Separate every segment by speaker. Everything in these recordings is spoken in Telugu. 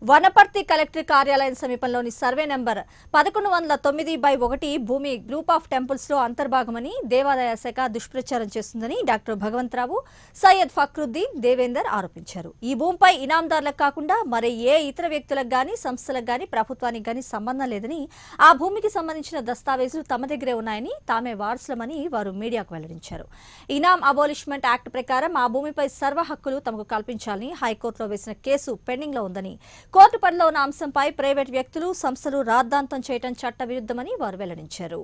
Speaker 1: వనపర్తి కలెక్టర్ కార్యాలయం సమీపంలోని సర్వే నెంబర్ పదకొండు వందల తొమ్మిది బై ఒకటి భూమి గ్రూప్ ఆఫ్ టెంపుల్స్ లో అంతర్భాగమని దేవాదాయ శాఖ దుష్ప్రచారం చేస్తుందని డాక్టర్ భగవంతరావు సయ్యద్ ఫక్రుద్దీన్ దేవేందర్ ఆరోపించారు ఈ భూమిపై ఇనాందారులకు కాకుండా మరే ఏ ఇతర వ్యక్తులకు గాని సంస్థలకు గాని ప్రభుత్వానికి గాని సంబంధం లేదని ఆ భూమికి సంబంధించిన దస్తావేజులు తమ దగ్గరే ఉన్నాయని తామే వారసులమని వారు మీడియాకు వెల్లడించారు ఇనాం అబోలిష్మెంట్ యాక్ట్ ప్రకారం ఆ భూమిపై సర్వ హక్కులు తమకు కల్పించాలని హైకోర్టులో వేసిన కేసు పెండింగ్ లో ఉందని కోర్టు పరిధిలో ఉన్న అంశంపై ప్రైవేట్ వ్యక్తులు సంస్థలు రాద్ధాంతం చేయడం చట్ట విరుద్ధమని వారు వెల్లడించారు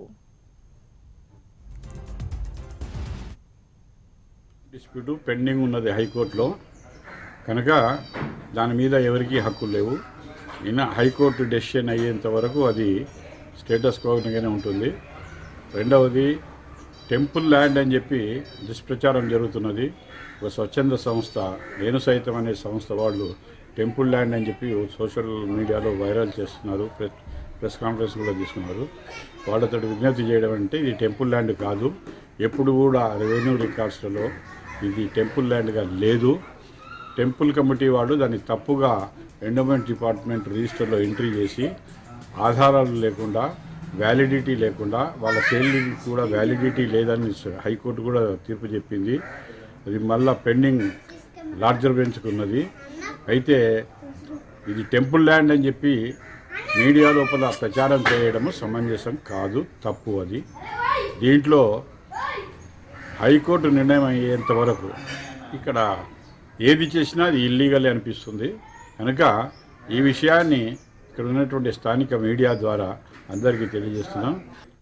Speaker 2: డిస్ప్యూట్ పెండింగ్ ఉన్నది హైకోర్టులో కనుక దాని మీద ఎవరికీ హక్కులు లేవు నిన్న హైకోర్టు డెసిషన్ అయ్యేంత వరకు అది స్టేటస్ కోగానే ఉంటుంది రెండవది టెంపుల్ ల్యాండ్ అని చెప్పి దుష్ప్రచారం జరుగుతున్నది ఒక స్వచ్ఛంద సంస్థ నేను సైతం అనే సంస్థ వాళ్ళు టెంపుల్ ల్యాండ్ అని చెప్పి సోషల్ మీడియాలో వైరల్ చేస్తున్నారు ప్రెస్ ప్రెస్ కాన్ఫరెన్స్ కూడా తీసుకున్నారు వాళ్ళతో విజ్ఞప్తి చేయడం అంటే ఇది టెంపుల్ ల్యాండ్ కాదు ఎప్పుడు కూడా రెవెన్యూ రికార్డ్స్లలో ఇది టెంపుల్ ల్యాండ్గా లేదు టెంపుల్ కమిటీ వాళ్ళు దాన్ని తప్పుగా ఎండోమెంట్ డిపార్ట్మెంట్ రిజిస్టర్లో ఎంట్రీ చేసి ఆధారాలు లేకుండా వ్యాలిడిటీ లేకుండా వాళ్ళ సేల్కి కూడా వ్యాలిడిటీ లేదని హైకోర్టు కూడా తీర్పు చెప్పింది అది మళ్ళా పెండింగ్ లార్జర్ బెంచ్కి ఉన్నది అయితే ఇది టెంపుల్ ల్యాండ్ అని చెప్పి మీడియా లోపల ప్రచారం చేయడము సమంజసం కాదు తప్పు అది దీంట్లో హైకోర్టు నిర్ణయం అయ్యేంత వరకు ఇక్కడ ఏది చేసినా అది ఇల్లీగలే అనిపిస్తుంది కనుక ఈ విషయాన్ని ఇక్కడ ఉన్నటువంటి స్థానిక మీడియా ద్వారా అందరికీ తెలియజేస్తున్నాం